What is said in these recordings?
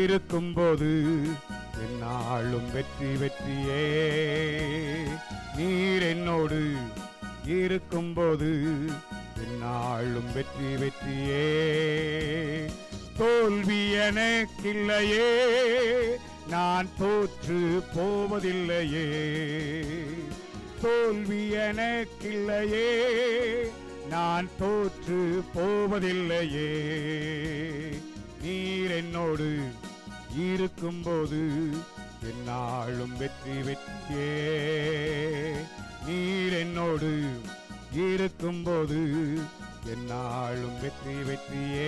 இருக்கும்போது என்னாலும் வெற்றி வெற்றியே நீர் என்னோடு இருக்கும்போது என்னாலும் வெற்றி வெற்றியே தோல்வி எனக்கில்லையே நான் தோற்று போவதில்லையே தோல்வி எனக்கில்லையே நான் தோற்று போவதில்லையே நீர் என்னோடு இருக்கும்போது என்னாலும் வெற்றி வெற்றியே நீர் என்னோடு இருக்கும்போது என்னாலும் வெற்றி வெற்றியே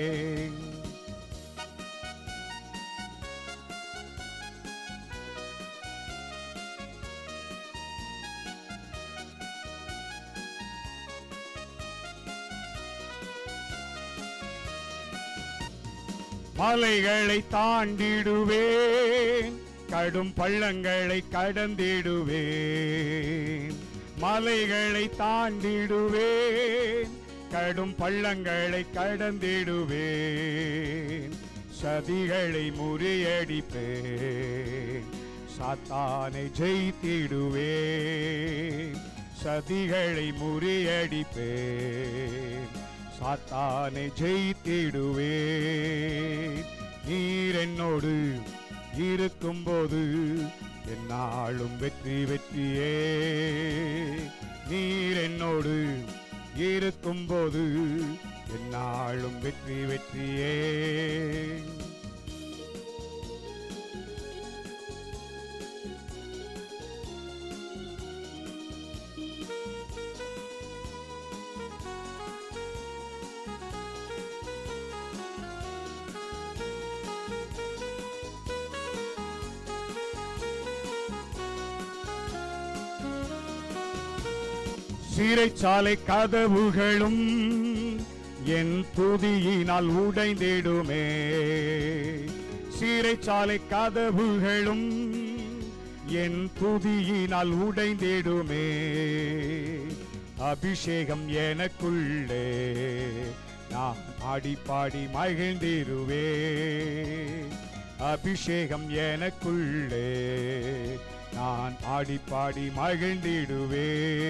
மலைகளை தாண்டிடுவேன் கடும் பள்ளங்களை கடந்திடுவேன் மலைகளை தாண்டிடுவேன் கடும் பள்ளங்களை கடந்திடுவேன் சதிகளை முறியடிப்பேன் சாத்தானை ஜெயித்திடுவேன் சதிகளை முறியடிப்பேன் சாத்தானை ஜெயித்திடுவேன் நீர் என்னோடு இருக்கும்போது என்னாலும் வெற்றி வெற்றியே நீர் என்னோடு இருக்கும்போது என்னாலும் வெற்றி வெற்றியே சிறைச்சாலை கதவுகளும் என் துதியினால் உடைந்திடுமே சிறைச்சாலை கதவுகளும் என் துதியினால் உடைந்திடுமே அபிஷேகம் எனக்குள்ளே நான் ஆடி பாடி மகிழ்ந்திருவே அபிஷேகம் எனக்குள்ளே நான் ஆடி பாடி மகிழ்ந்திடுவே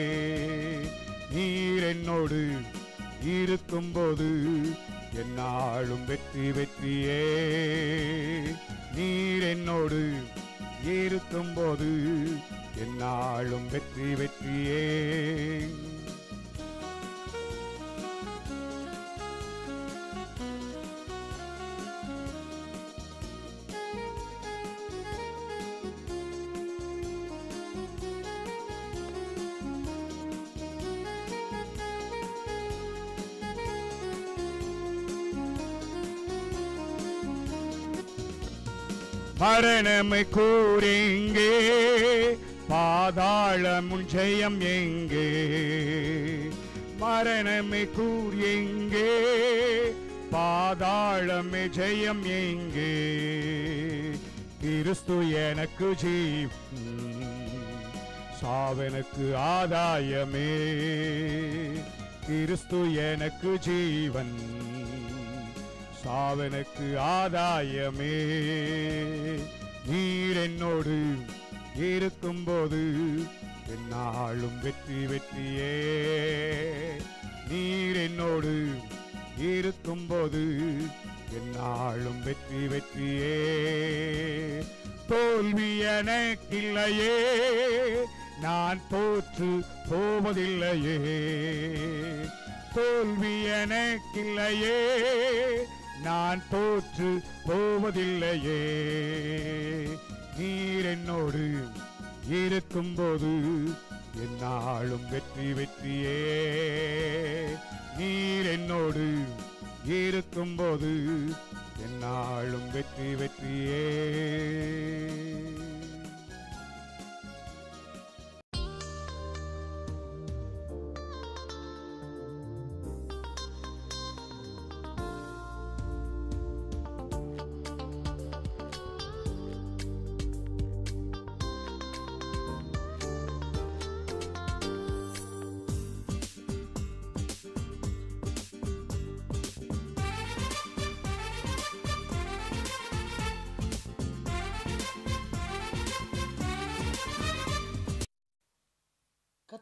நீர் என்னோடு இருக்கும்போது என்னாலும் வெற்றி வெற்றியே நீர் என்னோடு இருக்கும்போது என்னாலும் வெற்றி வெற்றியே மரணமை கூறெங்கே பாதாளமுன் ஜெயம் எங்கே மரணமை கூர் எங்கே பாதாளமே ஜெயம் எங்கே கிறிஸ்து எனக்கு ஜீவன் சாவனுக்கு ஆதாயமே கிறிஸ்து எனக்கு ஜீவன் சாவனுக்கு ஆதாயமே நீர் என்னோடு இருக்கும்போது என்னாலும் வெற்றி வெற்றியே நீர் என்னோடு இருக்கும்போது என்னாலும் வெற்றி வெற்றியே தோல்வி எனக்கில்லையே நான் தோற்று போவதில்லையே தோல்வி எனக்கில்லையே நான் தோற்று போவதில்லையே நீர் என்னோடு இருக்கும்போது என்னாலும் வெற்றி வெற்றியே நீர் என்னோடு இருக்கும்போது என்னாலும் வெற்றி வெற்றியே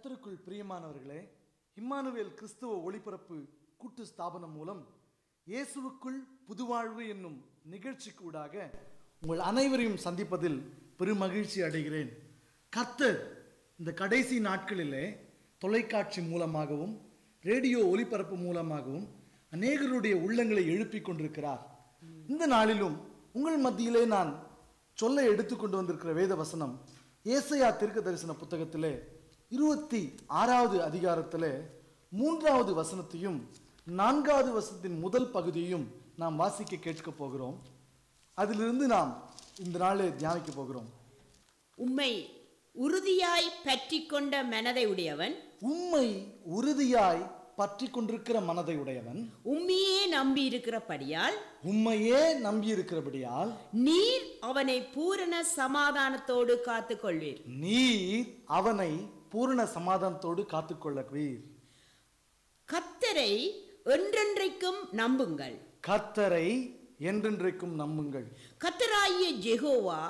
கர்த்தருக்குள் பிரியமானவர்களே இம்மானுவேல் கிறிஸ்துவ ஒளிபரப்பு கூட்டு ஸ்தாபனம் மூலம் இயேசுவுக்குள் புதுவாழ்வு என்னும் நிகழ்ச்சிக்கூடாக உங்கள் அனைவரையும் சந்திப்பதில் பெருமகிழ்ச்சி அடைகிறேன் கர்த்தர் இந்த கடைசி நாட்களிலே தொலைக்காட்சி மூலமாகவும் ரேடியோ ஒளிபரப்பு மூலமாகவும் அநேகருடைய உள்ளங்களை எழுப்பிக் கொண்டிருக்கிறார் இந்த நாளிலும் உங்கள் மத்தியிலே நான் சொல்ல எடுத்துக்கொண்டு வந்திருக்கிற வேத வசனம் ஏசையா தீர்க்க தரிசன புத்தகத்திலே இருபத்தி ஆறாவது அதிகாரத்திலே மூன்றாவது வசனத்தையும் நான்காவது வசனத்தின் முதல் பகுதியையும் நாம் வாசிக்க கேட்க போகிறோம் அதிலிருந்து நாம் இந்த நாளை தியானிக்க போகிறோம் உம்மை உறுதியாய் பற்றி கொண்ட மனதை உடையவன் உம்மை உறுதியாய் பற்றி கொண்டிருக்கிற மனதை உடையவன் உம்மையே நம்பி இருக்கிறபடியால் உம்மையே நம்பியிருக்கிறபடியால் நீர் அவனை பூரண சமாதானத்தோடு காத்துக்கொள்வீர் நீர் அவனை பூரண சமாதானத்தோடு காத்துக்கொள்ளவீர் கத்தரை என்றென்றைக்கும் நம்புங்கள் கர்த்தரை என்றென்றைக்கும் நம்புங்கள் கத்தராகிய ஜெகோவா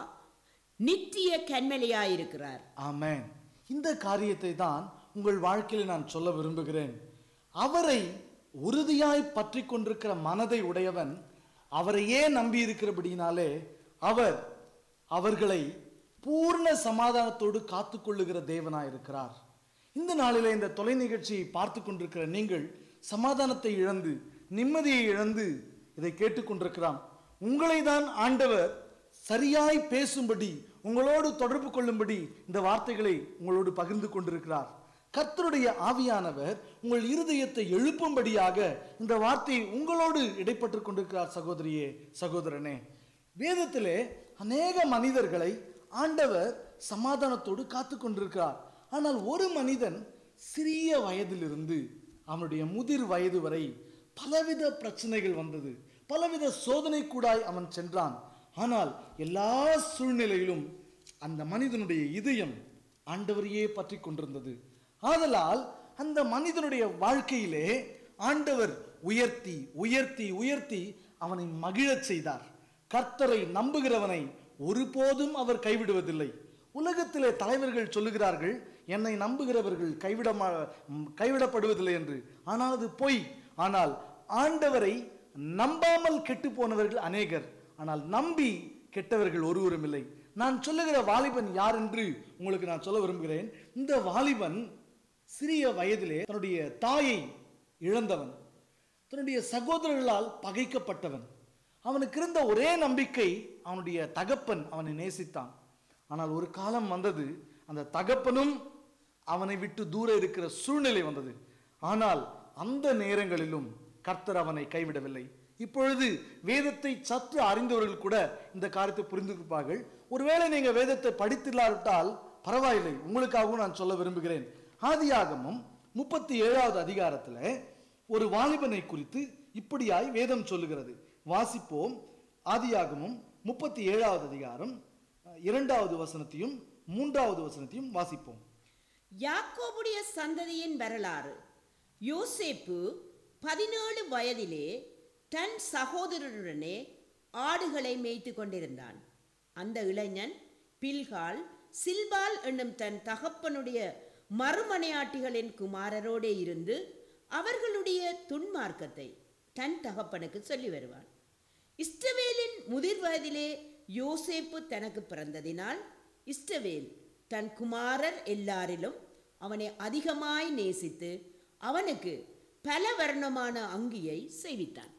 நித்திய கண்மலையாயிருக்கிறார் ஆமென் இந்த காரியத்தை தான் உங்கள் வாழ்க்கையில் நான் சொல்ல விரும்புகிறேன் அவரை உறுதியாய் பற்றி கொண்டிருக்கிற மனதை உடையவன் அவரையே நம்பி இருக்கிறபடினாலே அவர் அவர்களை பூர்ண சமாதானத்தோடு காத்துக்கொள்ளுகிற தேவனாய் இருக்கிறார் இந்த நாளிலே இந்த தொலை நிகழ்ச்சியை பார்த்து கொண்டிருக்கிற நீங்கள் சமாதானத்தை இழந்து நிம்மதியை இழந்து இதை கேட்டுக்கொண்டிருக்கிறான் உங்களை தான் ஆண்டவர் சரியாய் பேசும்படி உங்களோடு தொடர்பு கொள்ளும்படி இந்த வார்த்தைகளை உங்களோடு பகிர்ந்து கொண்டிருக்கிறார் கர்த்தருடைய ஆவியானவர் உங்கள் இருதயத்தை எழுப்பும்படியாக இந்த வார்த்தையை உங்களோடு இடைப்பட்டு கொண்டிருக்கிறார் சகோதரியே சகோதரனே வேதத்திலே அநேக மனிதர்களை ஆண்டவர் சமாதானத்தோடு காத்து கொண்டிருக்கிறார் ஆனால் ஒரு மனிதன் சிறிய வயதிலிருந்து அவனுடைய முதிர் வயது வரை பலவித பிரச்சனைகள் வந்தது பலவித சோதனை கூடாய் அவன் சென்றான் ஆனால் எல்லா சூழ்நிலையிலும் அந்த மனிதனுடைய இதயம் ஆண்டவரையே பற்றி கொண்டிருந்தது ஆதலால் அந்த மனிதனுடைய வாழ்க்கையிலே ஆண்டவர் உயர்த்தி உயர்த்தி உயர்த்தி அவனை மகிழச் செய்தார் கர்த்தரை நம்புகிறவனை ஒருபோதும் அவர் கைவிடுவதில்லை உலகத்திலே தலைவர்கள் சொல்லுகிறார்கள் என்னை நம்புகிறவர்கள் கைவிட கைவிடப்படுவதில்லை என்று ஆனால் அது பொய் ஆனால் ஆண்டவரை நம்பாமல் கெட்டு போனவர்கள் அநேகர் ஆனால் நம்பி கெட்டவர்கள் ஒருவரும் இல்லை நான் சொல்லுகிற வாலிபன் யார் என்று உங்களுக்கு நான் சொல்ல விரும்புகிறேன் இந்த வாலிபன் சிறிய வயதிலே தன்னுடைய தாயை இழந்தவன் தன்னுடைய சகோதரர்களால் பகைக்கப்பட்டவன் அவனுக்கு இருந்த ஒரே நம்பிக்கை அவனுடைய தகப்பன் அவனை நேசித்தான் ஆனால் ஒரு காலம் வந்தது அந்த தகப்பனும் அவனை விட்டு தூர இருக்கிற சூழ்நிலை வந்தது ஆனால் அந்த நேரங்களிலும் கர்த்தர் அவனை கைவிடவில்லை இப்பொழுது வேதத்தை சற்று அறிந்தவர்கள் கூட இந்த காரியத்தை புரிந்திருப்பார்கள் ஒருவேளை நீங்க வேதத்தை படித்தில்லாவிட்டால் பரவாயில்லை உங்களுக்காகவும் நான் சொல்ல விரும்புகிறேன் ஆதியாகமம் முப்பத்தி ஏழாவது அதிகாரத்துல ஒரு வாலிபனை குறித்து இப்படியாய் வேதம் சொல்லுகிறது வாசிப்போம் ஆதியாகமம் முப்பத்தி ஏழாவது அதிகாரம் இரண்டாவது வசனத்தையும் மூன்றாவது வசனத்தையும் வாசிப்போம் யாக்கோபுடைய சந்ததியின் வரலாறு யோசேப்பு பதினேழு வயதிலே தன் சகோதரருடனே ஆடுகளை மேய்த்து கொண்டிருந்தான் அந்த இளைஞன் பில்கால் சில்பால் என்னும் தன் தகப்பனுடைய மறுமனையாட்டிகளின் குமாரரோடே இருந்து அவர்களுடைய துன்மார்க்கத்தை தன் தகப்பனுக்கு சொல்லி வருவான் இஸ்டவேலின் முதிர் வயதிலே யோசேப்பு தனக்கு பிறந்ததினால் இஸ்டவேல் தன் குமாரர் எல்லாரிலும் அவனை அதிகமாய் நேசித்து அவனுக்கு பல வர்ணமான அங்கியை செய்வித்தான்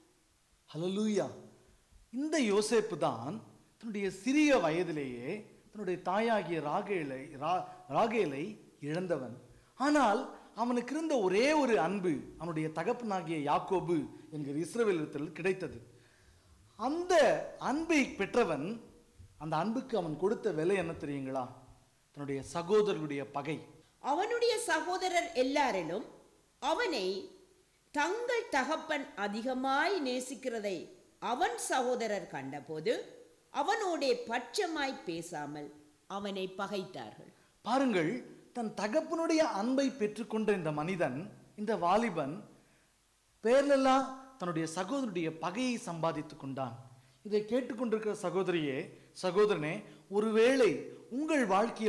ஹலலூயா இந்த யோசேப்பு தான் தன்னுடைய சிறிய வயதிலேயே தன்னுடைய தாயாகிய ராகேலை ரா- ராகேலை இழந்தவன் ஆனால் அவனுக்கு இருந்த ஒரே ஒரு அன்பு அவனுடைய தகப்பனாகிய யாக்கோபு என்கிற இஸ்ரவேலத்தில் கிடைத்தது அந்த அன்பை பெற்றவன் அந்த அன்புக்கு அவன் கொடுத்த விலை என்ன தெரியுங்களா தன்னுடைய சகோதரருடைய பகை அவனுடைய சகோதரர் எல்லாரிலும் அவனை தங்கள் தகப்பன் அதிகமாய் நேசிக்கிறதை அவன் சகோதரர் கண்டபோது அவனோடே பட்சமாய் பேசாமல் அவனை பகைத்தார்கள் பாருங்கள் தன் தகப்பனுடைய அன்பை பெற்றுக்கொண்ட இந்த மனிதன் இந்த வாலிபன் பேர்லெல்லாம் தன்னுடைய சகோதரனுடைய பகையை சம்பாதித்துக் கொண்டான் இதை கேட்டுக்கொண்டிருக்கிற சகோதரியே சகோதரனே ஒருவேளை உங்கள் வாழ்க்கையில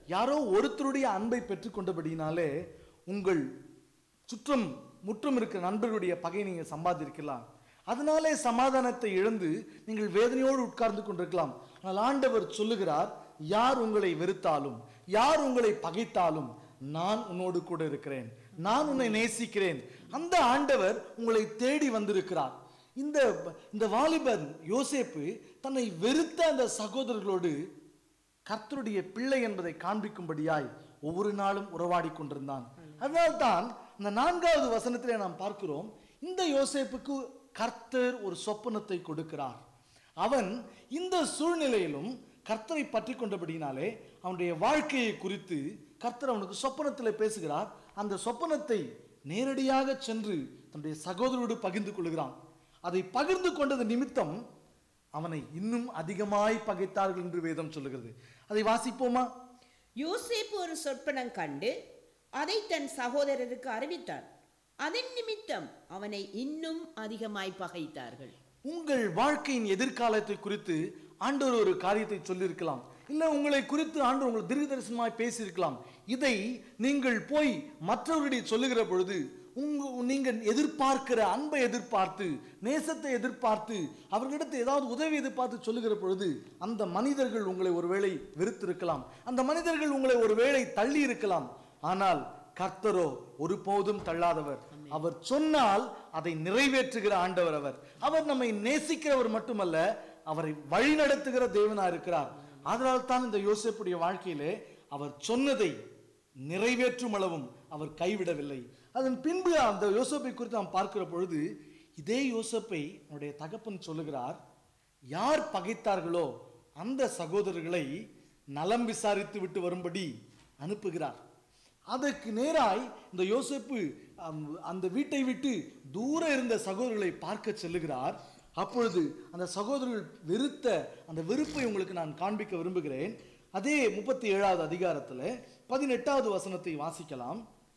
யாரோ ஒருத்தருடைய அன்பை பெற்றுக்கொண்டபடினாலே உங்கள் சுற்றம் முற்றும் இருக்கிற நண்பர்களுடைய பகை நீங்க சம்பாதிக்கலாம் அதனாலே சமாதானத்தை இழந்து நீங்கள் வேதனையோடு உட்கார்ந்து கொண்டிருக்கலாம் ஆனால் ஆண்டவர் சொல்லுகிறார் யார் உங்களை வெறுத்தாலும் யார் உங்களை பகைத்தாலும் நான் உன்னோடு கூட இருக்கிறேன் நான் உன்னை நேசிக்கிறேன் அந்த ஆண்டவர் உங்களை தேடி வந்திருக்கிறார் இந்த இந்த வாலிபன் யோசேப்பு தன்னை வெறுத்த அந்த சகோதரர்களோடு கர்த்தருடைய பிள்ளை என்பதை காண்பிக்கும்படியாய் ஒவ்வொரு நாளும் உறவாடி கொண்டிருந்தான் அதனால்தான் இந்த நான்காவது வசனத்திலே நாம் பார்க்கிறோம் இந்த யோசேப்புக்கு கர்த்தர் ஒரு சொப்பனத்தை கொடுக்கிறார் அவன் இந்த சூழ்நிலையிலும் கர்த்தரை பற்றி கொண்டபடினாலே அவனுடைய வாழ்க்கையை குறித்து கர்த்தர் அவனுக்கு சொப்பனத்தில் பேசுகிறார் அந்த சொப்பனத்தை நேரடியாக சென்று தன்னுடைய சகோதரோடு பகிர்ந்து கொள்கிறான் அதை பகிர்ந்து கொண்டது நிமித்தம் அவனை இன்னும் அதிகமாய் பகைத்தார்கள் என்று வேதம் சொல்லுகிறது அதை வாசிப்போமா யோசேப்பு ஒரு சொற்பனம் கண்டு அதை தன் சகோதரருக்கு அறிவித்தான் அதன் நிமித்தம் அவனை இன்னும் அதிகமாய் பகைத்தார்கள் உங்கள் வாழ்க்கையின் எதிர்காலத்தை குறித்து ஆண்டவர் ஒரு காரியத்தை சொல்லியிருக்கலாம் இல்ல உங்களை குறித்து ஆண்டவர் உங்களை தீர்க்க தரிசனமாய் பேசியிருக்கலாம் இதை நீங்கள் போய் மற்றவர்களிடையே சொல்லுகிற பொழுது உங்க நீங்க எதிர்பார்க்கிற அன்பை எதிர்பார்த்து நேசத்தை எதிர்பார்த்து அவர்களிடத்து ஏதாவது உதவி எதிர்பார்த்து சொல்லுகிற பொழுது அந்த மனிதர்கள் உங்களை ஒருவேளை வெறுத்திருக்கலாம் அந்த மனிதர்கள் உங்களை ஒருவேளை தள்ளி இருக்கலாம் ஆனால் கர்த்தரோ ஒருபோதும் தள்ளாதவர் அவர் சொன்னால் அதை நிறைவேற்றுகிற ஆண்டவர் அவர் அவர் நம்மை நேசிக்கிறவர் மட்டுமல்ல அவரை வழிநடத்துகிற தேவனா இருக்கிறார் அதனால் தான் இந்த யோசேப்புடைய வாழ்க்கையிலே அவர் சொன்னதை நிறைவேற்றும் அளவும் அவர் கைவிடவில்லை அதன் பின்பு அந்த யோசேப்பை குறித்து நாம் பார்க்கிற பொழுது இதே யோசேப்பை அவருடைய தகப்பன் சொல்லுகிறார் யார் பகைத்தார்களோ அந்த சகோதரர்களை நலம் விசாரித்து விட்டு வரும்படி அனுப்புகிறார் அதற்கு நேராய் இந்த யோசேப்பு அம், அந்த வீட்டை விட்டு தூர இருந்த சகோதரர்களை பார்க்க செல்லுகிறார் அப்பொழுது அந்த சகோதரர்கள் வெறுத்த அந்த வெறுப்பை உங்களுக்கு நான் காண்பிக்க விரும்புகிறேன் அதே முப்பத்தி ஏழாவது அதிகாரத்துல பதினெட்டாவது வசனத்தை வாசிக்கலாம்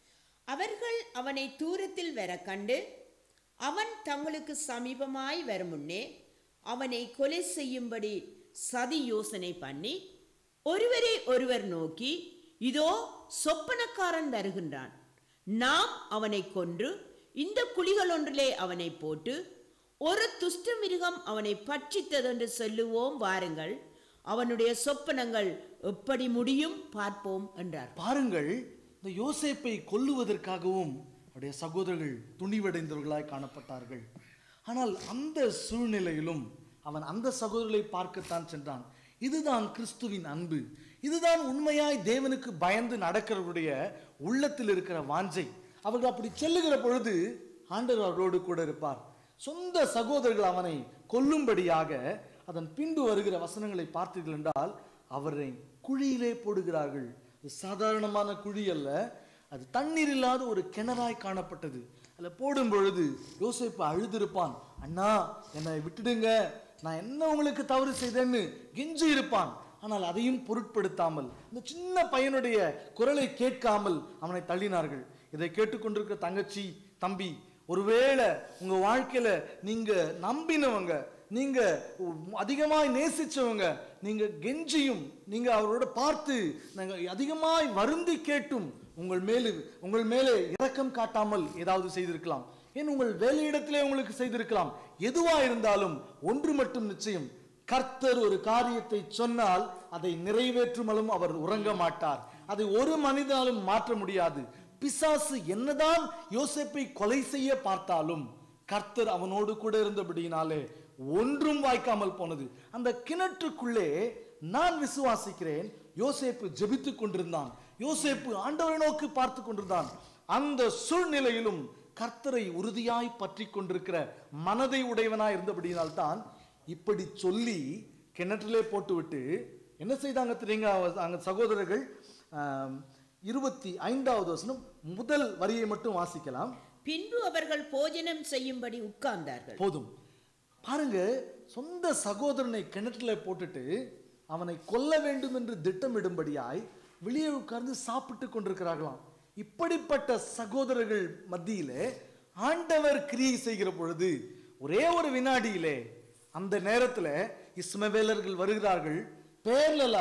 அவர்கள் அவனை தூரத்தில் வர கண்டு அவன் தங்களுக்கு சமீபமாய் வரும் முன்னே அவனை கொலை செய்யும்படி சதி யோசனை பண்ணி ஒருவரை ஒருவர் நோக்கி இதோ சொப்பனக்காரன் வருகின்றான் நாம் அவனை கொன்று இந்த குழிகள் ஒன்றிலே அவனை போட்டு ஒரு துஷ்ட மிருகம் அவனை பட்சித்ததென்று சொல்லுவோம் வாருங்கள் அவனுடைய சொப்பனங்கள் எப்படி முடியும் பார்ப்போம் என்றார் பாருங்கள் இந்த யோசேப்பை கொல்லுவதற்காகவும் அவருடைய சகோதரர்கள் துணிவடைந்தவர்களாய் காணப்பட்டார்கள் ஆனால் அந்த சூழ்நிலையிலும் அவன் அந்த சகோதரர்களை பார்க்கத்தான் சென்றான் இதுதான் கிறிஸ்துவின் அன்பு இதுதான் உண்மையாய் தேவனுக்கு பயந்து நடக்கிறவருடைய உள்ளத்தில் இருக்கிற வாஞ்சை அவர்கள் அப்படி செல்லுகிற பொழுது ஆண்டவர் அவர்களோடு கூட இருப்பார் சொந்த சகோதரர்கள் அவனை கொல்லும்படியாக அதன் பின்பு வருகிற வசனங்களை பார்த்தீர்கள் என்றால் அவரை குழியிலே போடுகிறார்கள் இது சாதாரணமான குழி அல்ல அது தண்ணீர் இல்லாத ஒரு கிணறாய் காணப்பட்டது அதில் போடும் பொழுது யோசேப்பு அழுதிருப்பான் அண்ணா என்னை விட்டுடுங்க நான் என்ன உங்களுக்கு தவறு செய்தேன்னு கெஞ்சி இருப்பான் ஆனால் அதையும் பொருட்படுத்தாமல் இந்த சின்ன பையனுடைய குரலை கேட்காமல் அவனை தள்ளினார்கள் இதை கேட்டுக்கொண்டிருக்கிற தங்கச்சி தம்பி ஒருவேளை உங்க வாழ்க்கையில நீங்க நம்பினவங்க நீங்க அதிகமாய் நேசிச்சவங்க நீங்க கெஞ்சியும் நீங்க அவரோட பார்த்து நாங்க அதிகமாய் வருந்தி கேட்டும் உங்கள் மேலு உங்கள் மேலே இரக்கம் காட்டாமல் ஏதாவது செய்திருக்கலாம் ஏன் உங்கள் வேலையிடத்திலே உங்களுக்கு செய்திருக்கலாம் எதுவா இருந்தாலும் ஒன்று மட்டும் நிச்சயம் கர்த்தர் ஒரு காரியத்தை சொன்னால் அதை நிறைவேற்றுமலும் அவர் உறங்க மாட்டார் அதை ஒரு மனிதனாலும் மாற்ற முடியாது பிசாசு என்னதான் யோசேப்பை கொலை செய்ய பார்த்தாலும் கர்த்தர் அவனோடு கூட இருந்தபடியினாலே ஒன்றும் வாய்க்காமல் போனது அந்த கிணற்றுக்குள்ளே நான் விசுவாசிக்கிறேன் யோசேப்பு ஜெபித்துக் கொண்டிருந்தான் யோசேப்பு ஆண்டவரை நோக்கி பார்த்து கொண்டிருந்தான் அந்த சூழ்நிலையிலும் கர்த்தரை உறுதியாய் பற்றி கொண்டிருக்கிற மனதை உடையவனாய் இருந்தபடியினால் தான் இப்படி சொல்லி கிணற்றிலே போட்டுவிட்டு என்ன செய்தாங்க தெரியுங்க அவ- அங்க சகோதரர்கள் ஆம், இருபத்தி ஐந்தாவது வசனம் முதல் வரியை மட்டும் வாசிக்கலாம் பின்பு அவர்கள் போஜனம் செய்யும்படி உட்கார்ந்தார்கள் போதும் பாருங்க சொந்த சகோதரனை கிணற்றுல போட்டுட்டு அவனை கொல்ல வேண்டும் என்று திட்டமிடும்படியாய் வெளியே உட்கார்ந்து சாப்பிட்டு கொண்டிருக்கிறார்களாம் இப்படிப்பட்ட சகோதரர்கள் மத்தியிலே ஆண்டவர் கிரியை செய்கிற பொழுது ஒரே ஒரு வினாடியிலே அந்த நேரத்துல இஸ்மவேலர்கள் வருகிறார்கள் பேர்லலா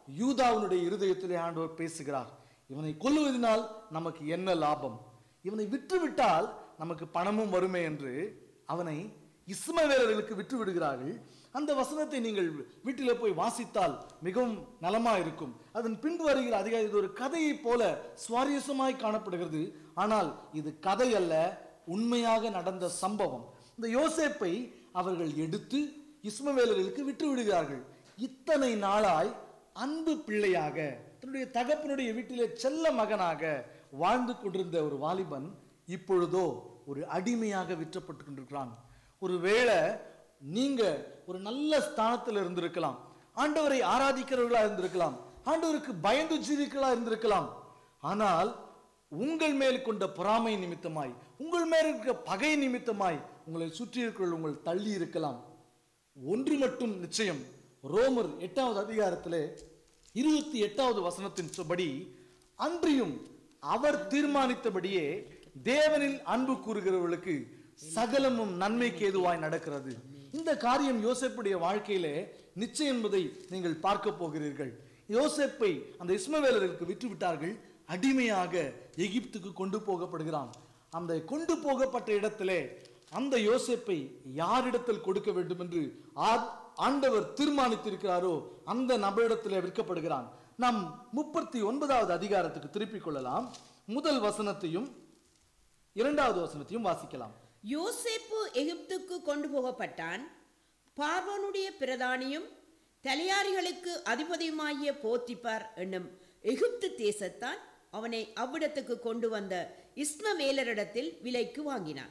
யூதாவினுடைய இருதயத்திலே ஆண்டவர் பேசுகிறார் இவனை கொல்லுவதனால் நமக்கு என்ன லாபம் இவனை விற்றுவிட்டால் நமக்கு பணமும் வருமே என்று அவனை இஸ்மவேலர்களுக்கு விற்று விடுகிறார்கள் அந்த வசனத்தை நீங்கள் வீட்டில் போய் வாசித்தால் மிகவும் நலமா இருக்கும் அதன் பின்பு வருகிற அதிகாரி இது ஒரு கதையைப் போல சுவாரஸ்யமாய் காணப்படுகிறது ஆனால் இது கதை அல்ல உண்மையாக நடந்த சம்பவம் இந்த யோசேப்பை அவர்கள் எடுத்து இஸ்மவேலர்களுக்கு விட்டு விடுகிறார்கள் இத்தனை நாளாய் அன்பு பிள்ளையாக தன்னுடைய தகப்பனுடைய வீட்டிலே செல்ல மகனாக வாழ்ந்து கொண்டிருந்த ஒரு வாலிபன் இப்பொழுதோ ஒரு அடிமையாக விற்றப்பட்டு கொண்டிருக்கிறான் ஒருவேளை நீங்க ஒரு நல்ல ஸ்தானத்தில் இருந்திருக்கலாம் ஆண்டவரை ஆராதிக்கிறவர்களா இருந்திருக்கலாம் ஆண்டவருக்கு பயந்து ஜீவிகளா இருந்திருக்கலாம் ஆனால் உங்கள் மேல் கொண்ட பொறாமை நிமித்தமாய் உங்கள் மேல் இருக்கிற பகை நிமித்தமாய் உங்களை சுற்றி இருக்கிற உங்கள் தள்ளி இருக்கலாம் ஒன்று மட்டும் நிச்சயம் ரோமர் எட்டாவது அதிகாரத்திலே இருபத்தி எட்டாவது வசனத்தின் படி அன்றியும் அவர் தீர்மானித்தபடியே தேவனில் அன்பு கூறுகிறவர்களுக்கு சகலமும் நன்மைக்கு ஏதுவாய் நடக்கிறது இந்த காரியம் யோசேப்புடைய வாழ்க்கையிலே நிச்சயம் என்பதை நீங்கள் பார்க்க போகிறீர்கள் யோசேப்பை அந்த இஸ்மவேலர்களுக்கு விற்று விட்டார்கள் அடிமையாக எகிப்துக்கு கொண்டு போகப்படுகிறான் அந்த கொண்டு போகப்பட்ட இடத்திலே அந்த யோசேப்பை யாரிடத்தில் கொடுக்க வேண்டும் என்று ஆ- ஆண்டவர் தீர்மானித்திருக்கிறாரோ அந்த நபரிடத்திலே விற்கப்படுகிறான் நாம் முப்பத்தி ஒன்பதாவது அதிகாரத்துக்கு திருப்பிக் கொள்ளலாம் முதல் வசனத்தையும் இரண்டாவது வசனத்தையும் வாசிக்கலாம் யோசேப்பு எகிப்துக்கு கொண்டு போகப்பட்டான் பார்வோனுடைய பிரதானியும் தலையாரிகளுக்கு அதிபதியுமாகிய போத்திபார் என்னும் எகிப்து தேசத்தான் அவனை அவ்விடத்துக்கு கொண்டு வந்த இஸ்மவேலரிடத்தில் விலைக்கு வாங்கினான்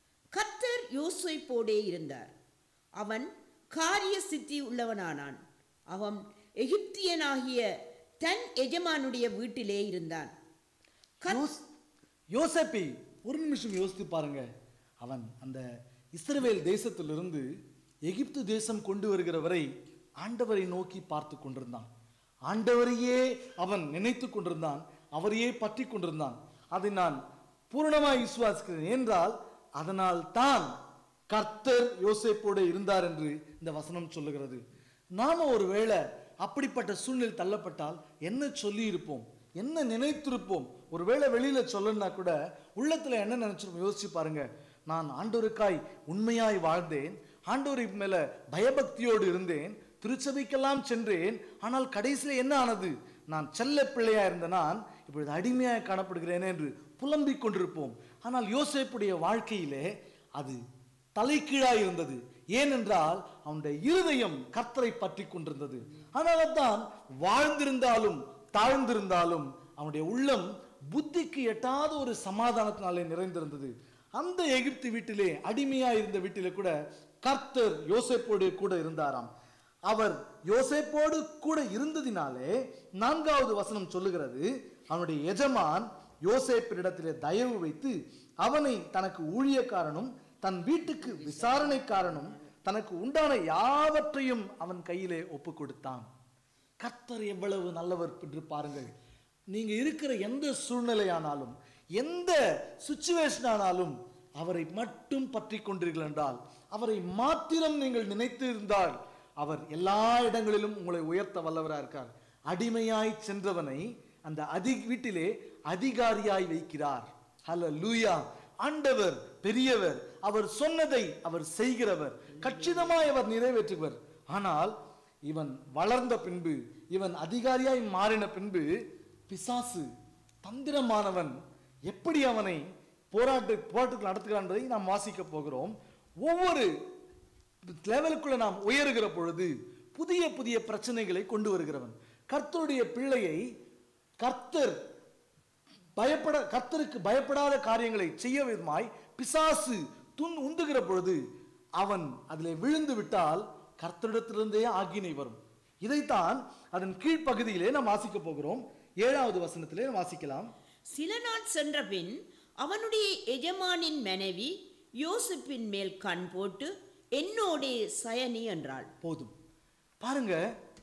கத்தர் யோசேப்போடே இருந்தார் அவன் காரிய சித்தி உள்ளவனானான் அவன் எகிப்தியனாகிய தன் எஜமானுடைய வீட்டிலே இருந்தான் கத்- யோஸ்- யோசேப்பை ஒரு நிமிஷம் யோசித்து பாருங்க அவன் அந்த இஸ்ரவேல் தேசத்திலிருந்து எகிப்து தேசம் கொண்டு வருகிற வரை ஆண்டவரை நோக்கி பார்த்து கொண்டிருந்தான் ஆண்டவரையே அவன் நினைத்து கொண்டிருந்தான் அவரையே பற்றி கொண்டிருந்தான் அதை நான் பூரணமாய் விசுவாசிக்கிறேன் என்றால் அதனால் தான் கர்த்தர் யோசேப்போடு இருந்தார் என்று இந்த வசனம் சொல்லுகிறது நாம ஒருவேளை அப்படிப்பட்ட சூழ்நிலை தள்ளப்பட்டால் என்ன சொல்லி இருப்போம் என்ன நினைத்திருப்போம் ஒருவேளை வெளியில சொல்லணும்னா கூட உள்ளத்துல என்ன நினைச்சிருப்போம் யோசிச்சு பாருங்க நான் ஆண்டவருக்காய் உண்மையாய் வாழ்ந்தேன் ஆண்டவரை மேல பயபக்தியோடு இருந்தேன் திருச்சபைக்கெல்லாம் சென்றேன் ஆனால் கடைசியில என்ன ஆனது நான் செல்ல பிள்ளையா இருந்த நான் இப்பொழுது அடிமையாக காணப்படுகிறேன் என்று புலம்பிக் கொண்டிருப்போம் ஆனால் யோசேப்புடைய வாழ்க்கையிலே அது தலைகீழாய் இருந்தது ஏனென்றால் அவனுடைய இருதயம் கர்த்தரை பற்றி கொண்டிருந்தது அதனால தான் வாழ்ந்திருந்தாலும் தாழ்ந்திருந்தாலும் அவனுடைய உள்ளம் புத்திக்கு எட்டாத ஒரு சமாதானத்தினாலே நிறைந்திருந்தது அந்த எகிப்து வீட்டிலே அடிமையா இருந்த வீட்டிலே கூட கர்த்தர் யோசேப்போடு கூட இருந்தாராம் அவர் யோசேப்போடு கூட இருந்ததினாலே நான்காவது வசனம் சொல்லுகிறது அவனுடைய எஜமான் யோசேப்பினிடத்திலே தயவு வைத்து அவனை தனக்கு ஊழியக்காரனும் தன் வீட்டுக்கு விசாரணைக்காரனும் தனக்கு உண்டான யாவற்றையும் அவன் கையிலே ஒப்பு கொடுத்தான் கர்த்தர் எவ்வளவு நல்லவர் என்று பாருங்கள் நீங்க இருக்கிற எந்த சூழ்நிலையானாலும் எந்த சுச்சுவேஷன் ஆனாலும் அவரை மட்டும் பற்றி கொண்டீர்கள் என்றால் அவரை மாத்திரம் நீங்கள் நினைத்து இருந்தால் அவர் எல்லா இடங்களிலும் உங்களை உயர்த்த வல்லவராக இருக்கார் அடிமையாய் சென்றவனை அந்த அதி வீட்டிலே அதிகாரியாய் வைக்கிறார் ஹல்ல லூயா ஆண்டவர் பெரியவர் அவர் சொன்னதை அவர் செய்கிறவர் கச்சிதமாய் அவர் நிறைவேற்றுவர் ஆனால் இவன் வளர்ந்த பின்பு இவன் அதிகாரியாய் மாறின பின்பு பிசாசு தந்திரமானவன் எப்படி அவனை போராட்டு போராட்டத்தில் நடத்துகிறான் என்பதை நாம் வாசிக்க போகிறோம் ஒவ்வொரு லெவலுக்குள்ள நாம் உயருகிற பொழுது புதிய புதிய பிரச்சனைகளை கொண்டு வருகிறவன் கர்த்தருடைய பிள்ளையை கர்த்தர் பயப்பட கர்த்தருக்கு பயப்படாத காரியங்களை செய்ய விதமாய் பிசாசு துன் உந்துகிற பொழுது அவன் அதிலே விழுந்து விட்டால் கர்த்தரிடத்திலிருந்தே ஆக்கினை வரும் இதைத்தான் அதன் கீழ்ப்பகுதியிலே நாம் வாசிக்க போகிறோம் ஏழாவது வசனத்திலே நாம் வாசிக்கலாம் சில நாள் சென்ற பின் அவனுடைய எஜமானின் மனைவி யோசிப்பின் மேல் கண் போட்டு என்னோடே சயனி என்றாள் போதும் பாருங்க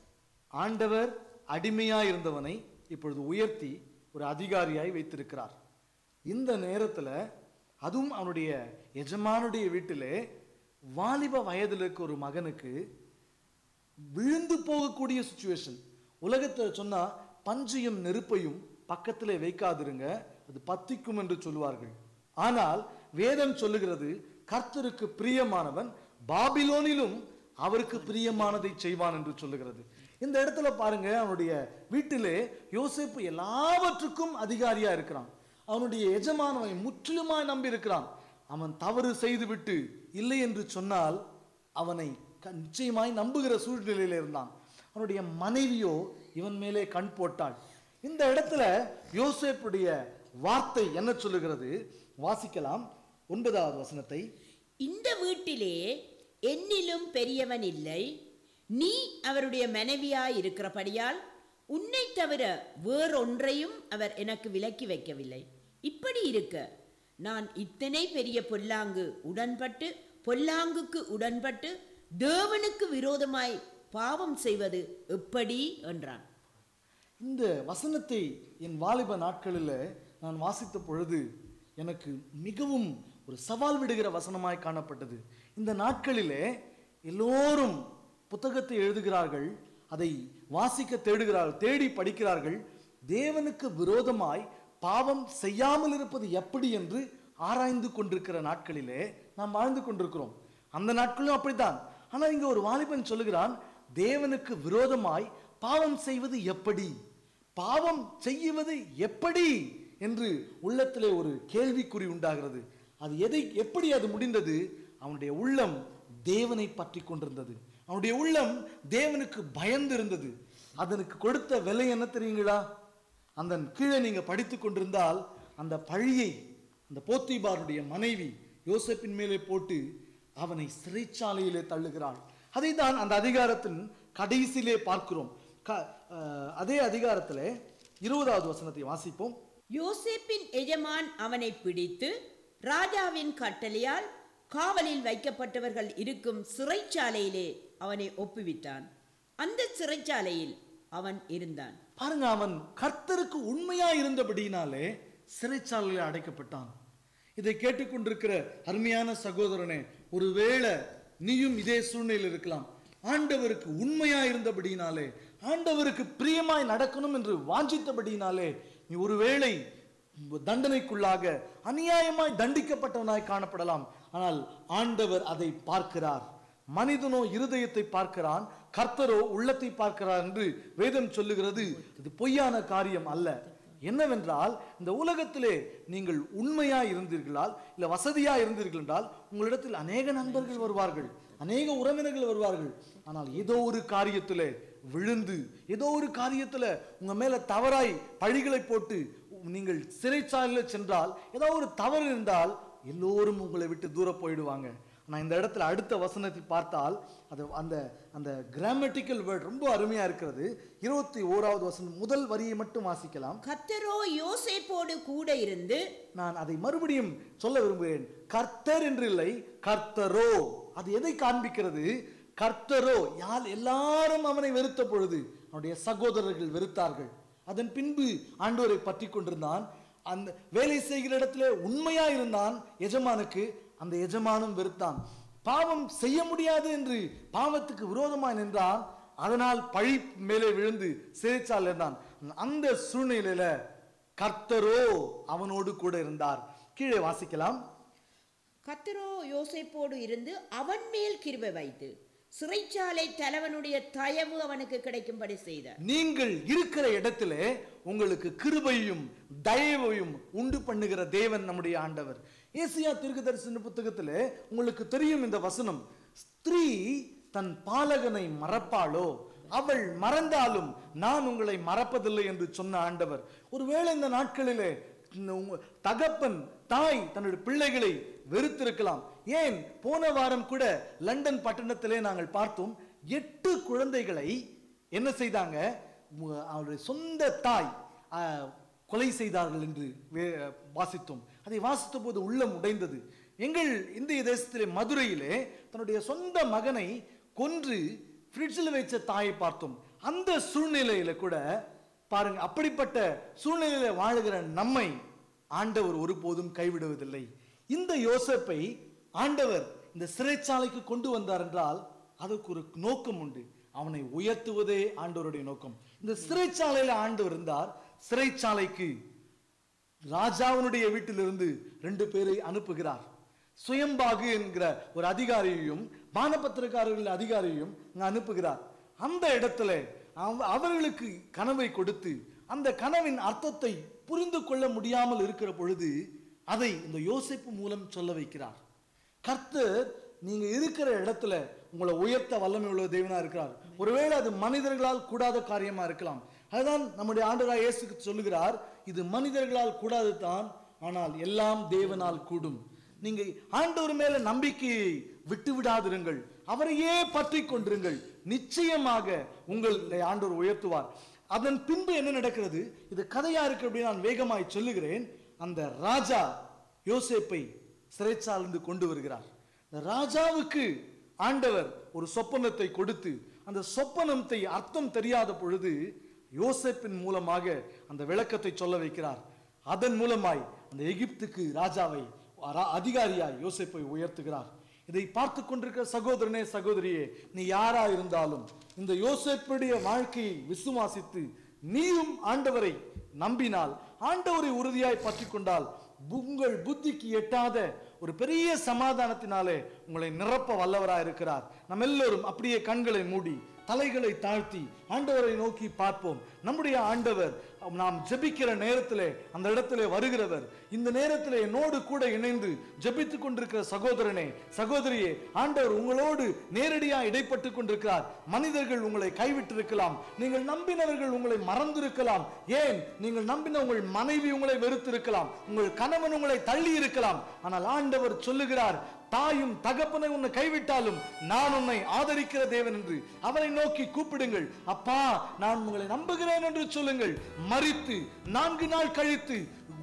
ஆண்டவர் அடிமையா இருந்தவனை இப்பொழுது உயர்த்தி ஒரு அதிகாரியாய் வைத்திருக்கிறார் இந்த நேரத்துல அதுவும் அவனுடைய எஜமானுடைய வீட்டிலே வாலிப வயதில் இருக்க ஒரு மகனுக்கு விழுந்து போகக்கூடிய சுச்சுவேஷன் உலகத்துல சொன்னா பஞ்சையும் நெருப்பையும் பக்கத்திலே வைக்காதிருங்க அது பத்திக்கும் என்று சொல்லுவார்கள் ஆனால் வேதம் சொல்லுகிறது கர்த்தருக்கு பிரியமானவன் பாபிலோனிலும் அவருக்கு பிரியமானதை செய்வான் என்று சொல்லுகிறது இந்த இடத்துல பாருங்க அவனுடைய வீட்டிலே யோசேப்பு எல்லாவற்றுக்கும் அதிகாரியா இருக்கிறான் அவனுடைய எஜமானவனை முற்றிலுமாய் நம்பி இருக்கிறான் அவன் தவறு செய்துவிட்டு இல்லை என்று சொன்னால் அவனை க- நிச்சயமாய் நம்புகிற சூழ்நிலையில இருந்தான் அவனுடைய மனைவியோ இவன் மேலே கண் போட்டாள் இந்த இடத்துல யோசேப்புடைய வார்த்தை என்ன சொல்லுகிறது வாசிக்கலாம் ஒன்பதாவது வசனத்தை இந்த வீட்டிலே என்னிலும் பெரியவன் இல்லை நீ அவருடைய மனைவியாய் இருக்கிறபடியால் உன்னை தவிர வேறொன்றையும் அவர் எனக்கு விலக்கி வைக்கவில்லை இப்படி இருக்க நான் இத்தனை பெரிய பொல்லாங்கு உடன்பட்டு பொல்லாங்குக்கு உடன்பட்டு தேவனுக்கு விரோதமாய் பாவம் செய்வது எப்படி என்றான் இந்த வசனத்தை என் வாலிப நாட்களில் நான் வாசித்த பொழுது எனக்கு மிகவும் ஒரு சவால் விடுகிற வசனமாய் காணப்பட்டது இந்த நாட்களிலே எல்லோரும் புத்தகத்தை எழுதுகிறார்கள் அதை வாசிக்க தேடுகிறார்கள் தேடி படிக்கிறார்கள் தேவனுக்கு விரோதமாய் பாவம் செய்யாமல் இருப்பது எப்படி என்று ஆராய்ந்து கொண்டிருக்கிற நாட்களிலே நாம் வாழ்ந்து கொண்டிருக்கிறோம் அந்த நாட்களும் அப்படித்தான் ஆனால் இங்க ஒரு வாலிபன் சொல்லுகிறான் தேவனுக்கு விரோதமாய் பாவம் செய்வது எப்படி பாவம் செய்வது எப்படி என்று உள்ளத்திலே ஒரு கேள்விக்குறி உண்டாகிறது அது எதை எப்படி அது முடிந்தது அவனுடைய உள்ளம் தேவனை பற்றி கொண்டிருந்தது அவனுடைய உள்ளம் தேவனுக்கு பயந்து இருந்தது அதனுக்கு கொடுத்த விலை என்ன தெரியுங்களா அந்த கீழே நீங்க படித்துக் கொண்டிருந்தால் அந்த பழியை அந்த போத்திபாருடைய மனைவி யோசேப்பின் மேலே போட்டு அவனை சிறைச்சாலையிலே தள்ளுகிறாள் அதை தான் அந்த அதிகாரத்தின் கடைசியிலே பார்க்கிறோம் க- அஹ், அதே அதிகாரத்திலே இருபதாவது வசனத்தை வாசிப்போம் யோசேப்பின் எஜமான் அவனை பிடித்து ராஜாவின் கட்டளையால் காவலில் வைக்கப்பட்டவர்கள் இருக்கும் சிறைச்சாலையிலே அவனை ஒப்புவித்தான் அந்த சிறைச்சாலையில் அவன் இருந்தான் பாருங்க அவன் கர்த்தருக்கு உண்மையா இருந்தபடியினாலே சிறைச்சாலையில் அடைக்கப்பட்டான் இதை கேட்டுக்கொண்டிருக்கிற அருமையான சகோதரனே ஒருவேளை நீயும் இதே சூழ்நிலையில் இருக்கலாம் ஆண்டவருக்கு உண்மையா இருந்தபடியினாலே ஆண்டவருக்கு பிரியமாய் நடக்கணும் என்று வாஞ்சித்தபடியினாலே நீ ஒருவேளை தண்டனைக்குள்ளாக அநியாயமாய் தண்டிக்கப்பட்டவனாய் காணப்படலாம் ஆனால் ஆண்டவர் அதை பார்க்கிறார் மனிதனோ இருதயத்தை பார்க்கிறான் கர்த்தரோ உள்ளத்தை பார்க்கிறார் என்று வேதம் சொல்லுகிறது இது பொய்யான காரியம் அல்ல என்னவென்றால் இந்த உலகத்திலே நீங்கள் உண்மையா இருந்தீர்களால் இல்ல வசதியா இருந்தீர்கள் என்றால் உங்களிடத்தில் அநேக நண்பர்கள் வருவார்கள் அநேக உறவினர்கள் வருவார்கள் ஆனால் ஏதோ ஒரு காரியத்திலே விழுந்து ஏதோ ஒரு காரியத்துல உங்க மேல தவறாய் பழிகளை போட்டு நீங்கள் சிறைச்சாலையில் சென்றால் ஏதோ ஒரு தவறு இருந்தால் எல்லோரும் உங்களை விட்டு தூர போயிடுவாங்க நான் இந்த இடத்துல அடுத்த வசனத்தை பார்த்தால் அது அந்த அந்த கிராமட்டிக்கல் வேர்ட் ரொம்ப அருமையா இருக்கிறது இருபத்தி ஓராவது வசனம் முதல் வரியை மட்டும் வாசிக்கலாம் கர்த்தரோ யோசேப்போடு கூட இருந்து நான் அதை மறுபடியும் சொல்ல விரும்புகிறேன் கர்த்தர் என்று இல்லை கர்த்தரோ அது எதை காண்பிக்கிறது கர்த்தரோ யார் எல்லாரும் அவனை வெறுத்த பொழுது அவனுடைய சகோதரர்கள் வெறுத்தார்கள் அதன் பின்பு ஆண்டவரை பற்றி கொண்டிருந்தான் அந்த வேலை செய்கிற இடத்துல உண்மையா இருந்தான் எஜமானுக்கு அந்த எஜமானும் வெறுத்தான் பாவம் செய்ய முடியாது என்று பாவத்துக்கு விரோதமாய் நின்றான் அதனால் பழி மேலே விழுந்து சிறைச்சால் இருந்தான் அந்த சூழ்நிலையில கர்த்தரோ அவனோடு கூட இருந்தார் கீழே வாசிக்கலாம் கர்த்தரோ யோசேப்போடு இருந்து அவன் மேல் கிருபை வைத்து சிறைச்சாலை தலைவனுடைய தயவு அவனுக்கு கிடைக்கும்படி செய்தார் நீங்கள் இருக்கிற இடத்துல உங்களுக்கு கிருபையும் தயவையும் உண்டு பண்ணுகிற தேவன் நம்முடைய ஆண்டவர் ஏசியா தீர்க்கதரிசன புத்தகத்துல உங்களுக்கு தெரியும் இந்த வசனம் ஸ்திரீ தன் பாலகனை மறப்பாளோ அவள் மறந்தாலும் நான் உங்களை மறப்பதில்லை என்று சொன்ன ஆண்டவர் ஒருவேளை இந்த நாட்களிலே இந்த உங்க- தகப்பன் தாய் தன்னுடைய பிள்ளைகளை வெறுத்திருக்கலாம் ஏன் போன வாரம் கூட லண்டன் பட்டணத்திலே நாங்கள் பார்த்தோம் எட்டு குழந்தைகளை என்ன செய்தாங்க மு- அவருடைய சொந்த தாய் ஆ, கொலை செய்தார்கள் என்று வே- வாசித்தோம் அதை வாசித்த போது உள்ளம் உடைந்தது எங்கள் இந்திய தேசத்திலே மதுரையிலே தன்னுடைய சொந்த மகனை கொன்று ஃப்ரிட்ஜில் வைச்ச தாயை பார்த்தோம் அந்த சூழ்நிலையில கூட பாருங்க அப்படிப்பட்ட சூழ்நிலையில வாழுகிற நம்மை ஆண்டவர் ஒருபோதும் கைவிடுவதில்லை இந்த யோசேப்பை ஆண்டவர் இந்த சிறைச்சாலைக்கு கொண்டு வந்தார் என்றால் அதற்கு ஒரு நோக்கம் உண்டு அவனை உயர்த்துவதே ஆண்டவருடைய நோக்கம் இந்த சிறைச்சாலையில ஆண்டவர் இருந்தார் சிறைச்சாலைக்கு ராஜாவினுடைய வீட்டிலிருந்து ரெண்டு பேரை அனுப்புகிறார் சுயம்பாகு என்கிற ஒரு அதிகாரியையும் பானபத்திரக்காரர்கள் அதிகாரியையும் இங்க அனுப்புகிறார் அந்த இடத்துல அவ- அவர்களுக்கு கனவை கொடுத்து அந்த கனவின் அர்த்தத்தை புரிந்து கொள்ள முடியாமல் இருக்கிற பொழுது அதை இந்த யோசிப்பு மூலம் சொல்ல வைக்கிறார் கர்த்தர் நீங்க இருக்கிற இடத்துல உங்களை உயர்த்த வல்லமை உள்ள தேவனா இருக்கிறார் ஒருவேளை அது மனிதர்களால் கூடாத காரியமா இருக்கலாம் அதுதான் நம்முடைய ஆண்டவராய் இயேசுக்கு சொல்லுகிறார் இது மனிதர்களால் கூடாது தான் ஆனால் எல்லாம் தேவனால் கூடும் நீங்க ஆண்டவர் மேல நம்பிக்கையை விட்டு விடாதிருங்கள் அவரையே பற்றி கொண்டிருங்கள் நிச்சயமாக உங்களை ஆண்டவர் உயர்த்துவார் அதன் பின்பு என்ன நடக்கிறது இது கதையா இருக்கு அப்படின்னு நான் வேகமாய் சொல்லுகிறேன் அந்த ராஜா யோசேப்பை சிறைச்சாலிருந்து கொண்டு வருகிறார் இந்த ராஜாவுக்கு ஆண்டவர் ஒரு சொப்பனத்தை கொடுத்து அந்த சொப்பனத்தை அர்த்தம் தெரியாத பொழுது யோசேப்பின் மூலமாக அந்த விளக்கத்தை சொல்ல வைக்கிறார் அதன் மூலமாய் அந்த எகிப்துக்கு ராஜாவை அரா- அதிகாரியாய் யோசேப்பை உயர்த்துகிறார் இதை பார்த்து கொண்டிருக்கிற சகோதரனே சகோதரியே நீ யாரா இருந்தாலும் இந்த யோசேப்புடைய வாழ்க்கையை விசுவாசித்து நீயும் ஆண்டவரை நம்பினால் ஆண்டவரை உறுதியாய் பற்றி கொண்டால் உங்கள் புத்திக்கு எட்டாத ஒரு பெரிய சமாதானத்தினாலே உங்களை நிரப்ப வல்லவராய் இருக்கிறார் நம்ம எல்லோரும் அப்படியே கண்களை மூடி தலைகளை தாழ்த்தி ஆண்டவரை நோக்கி பார்ப்போம் நம்முடைய ஆண்டவர் நாம் ஜெபிக்கிற நேரத்திலே அந்த இடத்திலே வருகிறவர் இந்த நேரத்திலே என்னோடு கூட இணைந்து ஜெபித்துக் கொண்டிருக்கிற சகோதரனே சகோதரியே ஆண்டவர் உங்களோடு நேரடியா இடைப்பட்டு கொண்டிருக்கிறார் மனிதர்கள் உங்களை கைவிட்டிருக்கலாம் நீங்கள் நம்பினவர்கள் உங்களை மறந்திருக்கலாம் ஏன் நீங்கள் நம்பின உங்கள் மனைவி உங்களை வெறுத்திருக்கலாம் உங்கள் கணவன் உங்களை தள்ளி இருக்கலாம் ஆனால் ஆண்டவர் சொல்லுகிறார் தாயும் தகப்பனை உன்னை கைவிட்டாலும் நான் உன்னை ஆதரிக்கிற தேவன் என்று அவரை நோக்கி கூப்பிடுங்கள் அப்பா நான் உங்களை நம்புகிறேன் என்று சொல்லுங்கள் மரித்து நான்கு நாள் கழித்து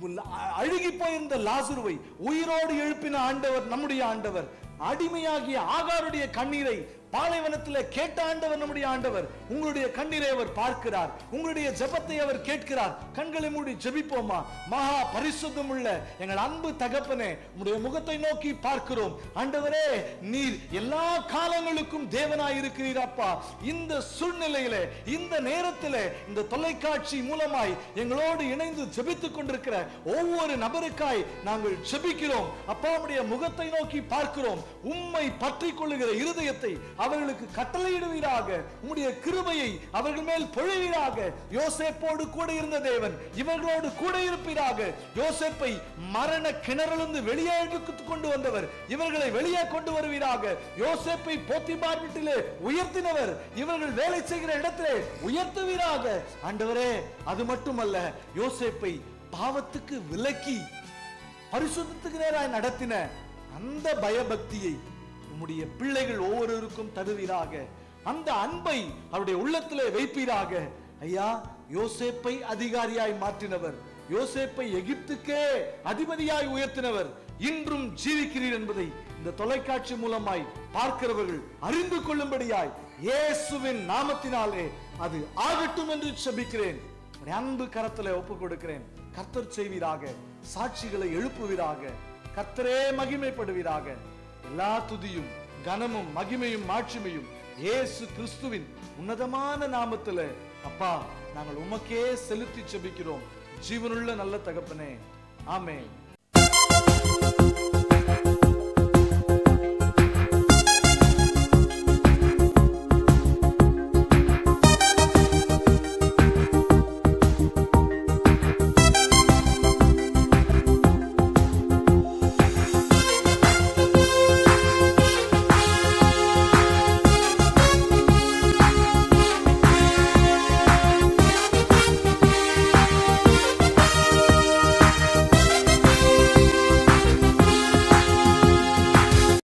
அழுகி போயிருந்த லாசுருவை உயிரோடு எழுப்பின ஆண்டவர் நம்முடைய ஆண்டவர் அடிமையாகிய ஆகாருடைய கண்ணீரை பாலைவனத்தில் கேட்ட ஆண்டவர் நம்முடைய ஆண்டவர் உங்களுடைய கண்ணீரை அவர் பார்க்கிறார் உங்களுடைய ஜெபத்தை அவர் கேட்கிறார் கண்களை மூடி ஜெபிப்போமா மகா பரிசுத்தம் உள்ள எங்கள் அன்பு தகப்பனே உம்முடைய முகத்தை நோக்கி பார்க்கிறோம் ஆண்டவரே நீர் எல்லா காலங்களுக்கும் தேவனாய் இருக்கிறீர் அப்பா இந்த சூழ்நிலையில இந்த நேரத்திலே இந்த தொலைக்காட்சி மூலமாய் எங்களோடு இணைந்து ஜெபித்துக் கொண்டிருக்கிற ஒவ்வொரு நபருக்காய் நாங்கள் ஜெபிக்கிறோம் அப்பா உம்முடைய முகத்தை நோக்கி பார்க்கிறோம் உம்மை பற்றி கொள்ளுகிற இருதயத்தை அவர்களுக்கு கட்டளையிடுவீராக உம்முடைய கிருபையை அவர்கள் மேல் பொழிவீராக யோசேப்போடு கூட இருந்த தேவன் இவர்களோடு கூட இருப்பீராக யோசேப்பை மரண கிணறிலிருந்து வெளியே எடுத்துக் கொண்டு வந்தவர் இவர்களை வெளியே கொண்டு வருவீராக யோசேப்பை போத்திபார் வீட்டிலே உயர்த்தினவர் இவர்கள் வேலை செய்கிற இடத்திலே உயர்த்துவீராக ஆண்டவரே அது மட்டுமல்ல யோசேப்பை பாவத்துக்கு விலக்கி பரிசுத்தத்துக்கு நேராய் நடத்தின அந்த பயபக்தியை உம்முடைய பிள்ளைகள் ஒவ்வொருவருக்கும் தருவீராக அந்த அன்பை அவருடைய உள்ளத்திலே வைப்பீராக ஐயா யோசேப்பை அதிகாரியாய் மாற்றினவர் யோசேப்பை எகிப்துக்கே அதிபதியாய் உயர்த்தினவர் இன்றும் ஜீவிக்கிறீர் என்பதை இந்த தொலைக்காட்சி மூலமாய் பார்க்கிறவர்கள் அறிந்து கொள்ளும்படியாய் இயேசுவின் நாமத்தினாலே அது ஆகட்டும் என்று செபிக்கிறேன் உம்முடைய அன்பு கரத்திலே ஒப்பு கொடுக்கிறேன் கர்த்தர் செய்வீராக சாட்சிகளை எழுப்புவீராக கர்த்தரே மகிமைப்படுவீராக எல்லா துதியும் கனமும் மகிமையும் மாட்சிமையும் இயேசு கிறிஸ்துவின் உன்னதமான நாமத்துல அப்பா நாங்கள் உமக்கே செலுத்தி செபிக்கிறோம் ஜீவனுள்ள நல்ல தகப்பனே ஆமென்